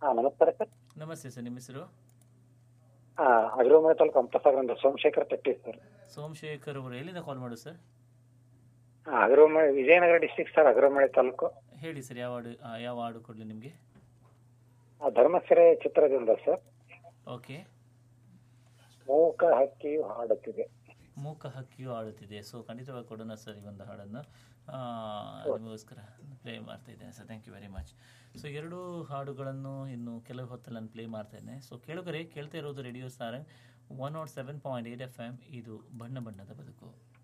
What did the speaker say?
ಹಾ ನಮಸ್ಕಾರ ಸರ್ ನಮಸ್ತೆ ಸರ್ ನಿಮ್ಮ ಹೆಸರು ಹಾ ಅಗ್ರಮನೆ ತಾಲೂಕು ಹಂಪಸಾಗರದಿಂದ ಸೋಮಶೇಖರ್ ತಟ್ಟಿ ಸರ್ ಸೋಮಶೇಖರ್ ಅವರು ಎಲ್ಲಿಂದ ಕಾಲ್ ಮಾಡೋದು ಸರ್ ಹಾ ಅಗ್ರಮನೆ ವಿಜಯನಗರ ಡಿಸ್ಟಿಕ್ ಸರ್ ಅಗ್ರಮನೆ ತಾಲೂಕು ಹೇಳಿ ಸರ್ ಯಾವ ಹಾಡು ಆ, ಯಾವ ಹಾಡು ಕೊಡಲಿ ನಿಮಗೆ ಆ, ಧರ್ಮಸೆರೆ ಚಿತ್ರದಿಂದ ಸರ್ ಓಕೆ ಮೂಕ ಹಕ್ಕಿಯು ಹಾಡುತ್ತಿದೆ ಮೂಕ ಹಕ್ಕಿಯು ಆಡುತ್ತಿದೆ ಸೊ ಖಂಡಿತವಾಗಿ ಕೊಡೋಣ ಸರ್ ಈ ಒಂದು ಹಾಡನ್ನು ಆ, ನಿಮಗೋಸ್ಕರ ಪ್ಲೇ ಮಾಡ್ತಾ ಇದ್ದೇನೆ sir thank you very much so ಎರಡು ಹಾಡುಗಳನ್ನು ಇನ್ನು ಕೆಲವು ಹೊತ್ತಲ್ಲಿ ನಾನು ಪ್ಲೇ ಮಾಡ್ತಾ ಇದ್ದೇನೆ ಸೊ ಕೇಳುಗರೆ ಕೇಳ್ತಾ ಇರೋದು radio Sarang one nought seven point eight F M ಇದು ಬಣ್ಣ ಬಣ್ಣದ ಬದುಕು